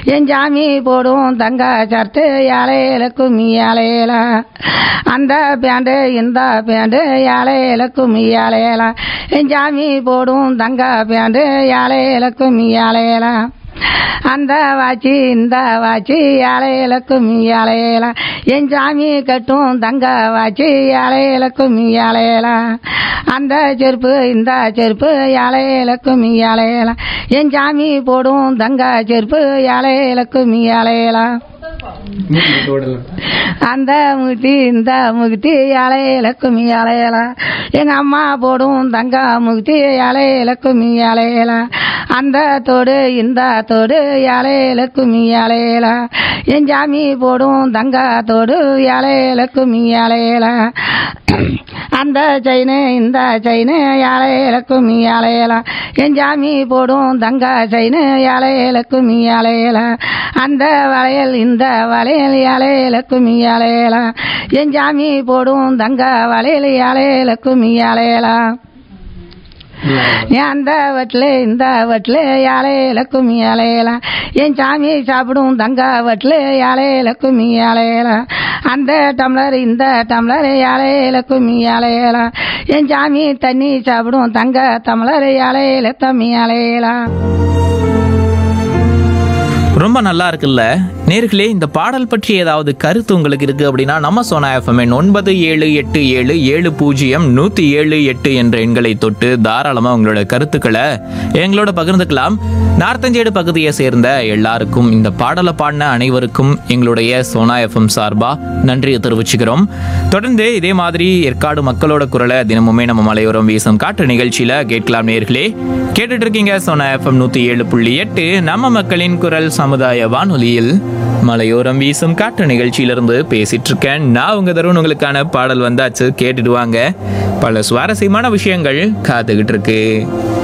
என் சாமி போடும் தங்க சர்ட்டு யாழையில கும்மி யாழையில அந்த பேண்டு இந்த பேண்டு யாழையில கும்மி யாழையில என் சாமி போடும் தங்க பேண்டு யாழையில கும்மி யாழையில அந்த வாச்சி இந்த வாச்சி யாழையில கும்மி யாழையில என் சாமி கட்டும் தங்க வாச்சி யாழையில கும்மி யாழையில அந்த செருப்பு இந்த செருப்பு யாழையில கும்மி யாழையில என் சாமி போடும் தங்க செருப்பு யாழையில கும்மி யாழையில அந்த முகுத்தி இந்த முகுத்தி இலையில கும்மி இலையில எங்க அம்மா போடும் தங்க முகுத்தி இலையில கும்மி இலையில அந்த தோடு இந்த தோடு இலையில கும்மி இலையில என் சாமி போடும் தங்க தோடு இலையில கும்மி இலையில அந்த செயினு இந்த செயினு இலையில கும்மி இலையில என் சாமி போடும் தங்க செயினு இலையில கும்மி இலையில அந்த வளையல் இந்த வளையல் இலையில கும்மி இலையில என் சாமி போடும் தங்க வளையல் இலையில கும்மி இலையில அந்த வட்டில் இந்த வட்டில் இலையில கும்மி இலையில என் சாமி சாப்பிடும் தங்க வட்டில் இலையில கும்மி இலையில அந்த டம்ளர் இந்த டம்ளர் இலையில கும்மி இலையில என் சாமி தண்ணி சாப்பிடும் தங்க டம்ளர் இலையில தம்மி இலையில ரொம்ப நல்லா இருக்குல்ல நேர்களே இந்த பாடல் பற்றி ஏதாவது கருத்து உங்களுக்கு இருக்கு அப்படின்னா நம்ம சோனா எஃப்எம் ஒன்பது ஏழு எட்டு ஏழு ஏழு பூஜ்ஜியம் நூத்தி ஏழு எட்டு என்ற எண்களை தொட்டு தாராளமா உங்களோட கருத்துக்களை எங்களோட பகிர்ந்துக்கலாம் நார்த்தஞ்சேடு பகுதியை சேர்ந்த எல்லாருக்கும் இந்த பாடலை பாடின அனைவருக்கும் எங்களுடைய சோனா எஃப்எம் சார்பா நன்றியை தெரிவிச்சுக்கிறோம் தொடர்ந்து இதே மாதிரி ஏற்காடு மக்களோட குரலை தினமுமே நம்ம மலையோரம் வீசும் காற்று நிகழ்ச்சியில கேட்கலாம் நேர்களே கேட்டுட்டு இருக்கீங்க சோனா எஃப்எம் நூத்தி ஏழு புள்ளி எட்டு நம்ம மக்களின் குரல் சமுதாய வானொலியில் மலையோரம் வீசும் காற்று நிகழ்ச்சியிலிருந்து பேசிட்டு இருக்கேன் நான் உங்க தருண் உங்களுக்கான பாடல் வந்தாச்சு கேட்டுடுவாங்க பல சுவாரஸ்யமான விஷயங்கள் காத்துக்கிட்டு இருக்கு